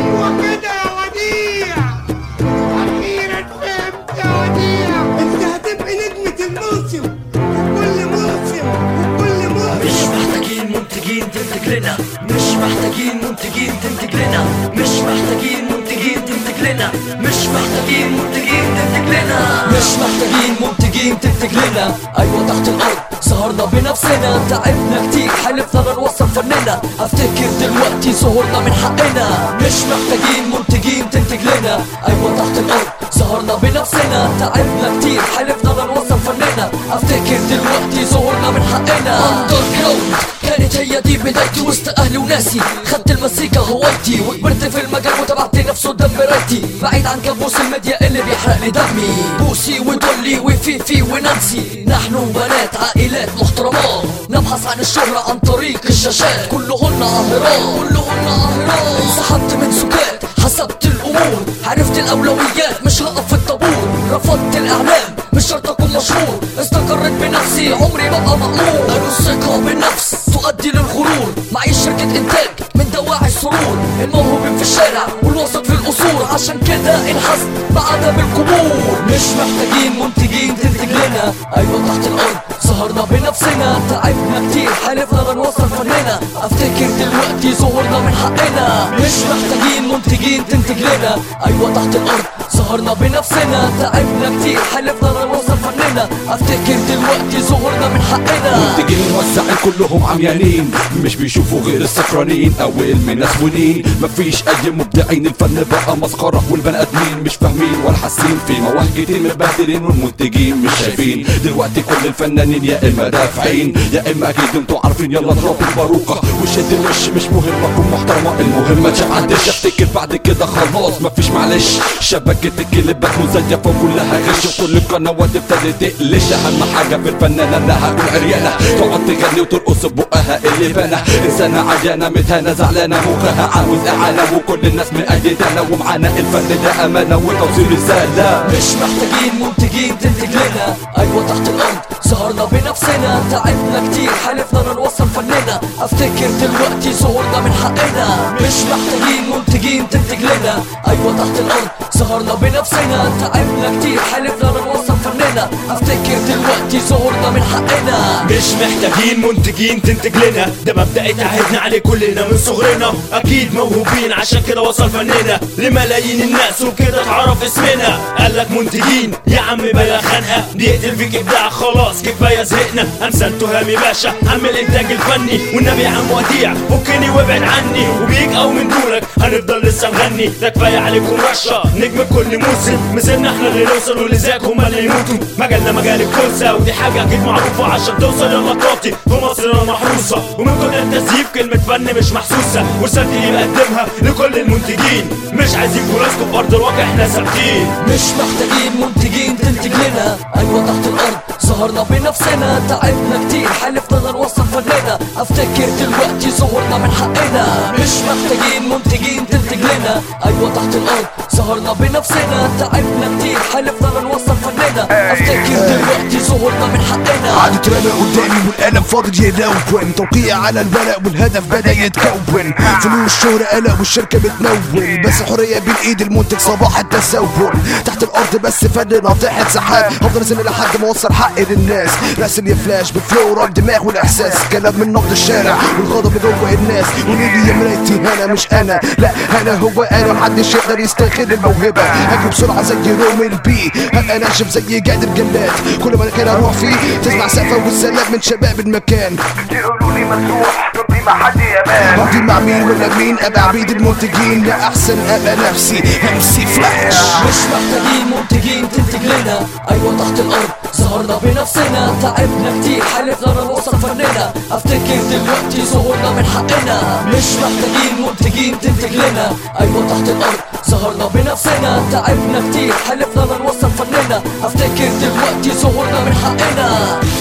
ايوه كده يا وديع اخيرا فهمت يا وديع انت هتبقى نجمة الموسم وكل موسم وكل مش موسم محتاجين منتجين تنتج لنا مش محتاجين منتجين تنتج لنا مش محتاجين منتجين تنتج لنا مش محتاجين منتجين تنتج لنا مش محتاجين منتجين تنتج لنا ايوه تحت الارض سهرنا بنفسنا تعبنا كتير حلفنا لا نوصل فننا افتكر دلوقتي ظهورنا من حقنا مش محتاجين منتجين تنتج لنا ايوه تحت الارض سهرنا بنفسنا تعبنا كتير حلفنا لا نوصل فننا افتكر دلوقتي ظهورنا من حقنا اندر جراوند كانت هي دي بدايتي وسط اهلي وناسي خدت المزيكا هوايتي وكبرت في المجال وتبعت نفسه قدام مرايتي بعيد عن كابوس الميديا اللي بيحرق لي دمي بوسي ودولي وفيفي ونانسي نحن بنات عائلات محترمات نبحث عن الشهرة عن طريق الشاشات كلهن اهرام كلهن اهرام انسحبت من سكات حسبت الامور عرفت الاولويات مش هقف في الطابور رفضت الاعلام مش شرط اكون مشهور استقريت بنفسي عمري ببقى مأمور قالوا الثقة بالنفس تؤدي للغرور معيش شركة انتاج من دواعي السرور الموهوبين في الشارع والوسط في القصور عشان كده انحست بعدم القبول مش محتاجين منتجين تنتج لنا ايوه تحت الارض سهرنا بنفسنا تعبنا كتير حلفنا لا نوصل فننا افتكر دلوقتي ظهورنا من حقنا مش محتاجين منتجين تنتج لنا ايوه تحت الارض سهرنا بنفسنا تعبنا كتير حلفنا لا نوصل فننا افتكر دلوقتي ظهورنا من حقنا منتجين موزعين كلهم عميانين مش بيشوفوا غير السكرانين او المنسونين مفيش اي مبدعين الفن بقى مسخره والبني ادمين مش فاهمين ولا حاسين في مواهب كتير متبهدلين والمنتجين مش شايفين دلوقتي كل الفنانين يا اما دافعين يا اما اكيد انتوا عارفين يلا اضرب الباروكه وشد الوش مش مهم اكون محترمه المهم ما تعدش افتكر بعد كده خلاص مفيش معلش شبكه الكليبات مزيفه وكلها غش وكل القنوات ابتدت تقلش اهم حاجه في الفنانه انها تكون عريانه تقعد تغني وترقص بقها اللي بانه انسانه عيانه متهانه زعلانه مخها عاوز اعانه وكل الناس مأيدانا ومعانا الفن ده امانه وتوصيل رساله مش محتاجين منتجين تنتج لنا ايوه تحت الارض سهرنا بنفسنا تعبنا كتير حلفنا لا نوصل فننا افتكر دلوقتي ظهورنا من حقنا مش محتاجين منتجين تنتج لنا ايوه تحت الارض سهرنا بنفسنا تعبنا كتير حلفنا لا نوصل فننا افتكر دلوقتي ظهورنا من حقنا مش محتاجين منتجين تنتج لنا ده مبدأ اتعهدنا عليه كلنا من صغرنا اكيد موهوبين عشان كده وصل فننا لملايين الناس وكده اتعرف اسمنا قالك منتجين يا عم بلا خنقه بيقتل فيك ابداع خلاص كفايه زهقنا امثال تهامي باشا عم الانتاج الفني والنبي يا عم وديع فكني وابعد عني وبيك او من دونك هنفضل لسه نغني ده كفايه عليكم رشه نجم كل موسم مثلنا احنا اللي نوصل واللي زيك هما اللي يموتوا مجالنا مجال الكوسه ودي حاجه اكيد معروفه عشان توصل يلا قاطي في مصر انا محروسه ومن كتر التزييف كلمه فن مش محسوسه ورسالتي اللي بقدمها لكل المنتجين مش عايزين فرصكم في ارض الواقع احنا ثابتين مش محتاجين منتجين تنتج لنا ايوه تحت الارض سهرنا بنفسنا تعبنا كتير حلفنا لا نوصل فننا افتكر دلوقتي ظهورنا من حقنا مش محتاجين منتجين تنتج لنا ايوه تحت الارض سهرنا بنفسنا تعبنا كتير حلفنا لا نوصل فننا افتكر دلوقتي ظهورنا من حقنا قعدت رامي قدامي والقلم فاضل يلون توقيع على الورق والهدف بدا يتكون فلوس شهرة قلق والشركة بتمول بس الحرية بين ايد المنتج صباح التسول تحت الارض بس فن ناطحة سحاب هفضل اسن لحد ما اوصل حقي للناس راسل يا فلاش بفلو ورا الدماغ والاحساس كلام من نبض الشارع والغضب اللي جوه الناس قوليلي يا مرايتي انا مش انا لا انا هو انا محدش يقدر يستغل الموهبة هجري بسرعة زي رومي البي هبقى ناشف زي جاد الجلاد كل ما كان اروح فيه تسمع سقفة والسلام من شباب المكان يقولوا لي مسروح ترضي مع حد يا مان راضي مع مين ولا مين ابقى عبيد المنتجين لا احسن ابقى نفسي امسي فلاش مش محتاجين منتجين تنتج لنا ايوه تحت الارض سهرنا بنفسنا تعبنا كتير حلفنا لا نوصل فننا افتكر دلوقتي ظهورنا من حقنا مش محتاجين منتجين تنتج لنا ايوه تحت الارض سهرنا بنفسنا تعبنا كتير حلفنا لا نوصل فننا افتكر دلوقتي ظهورنا من حقنا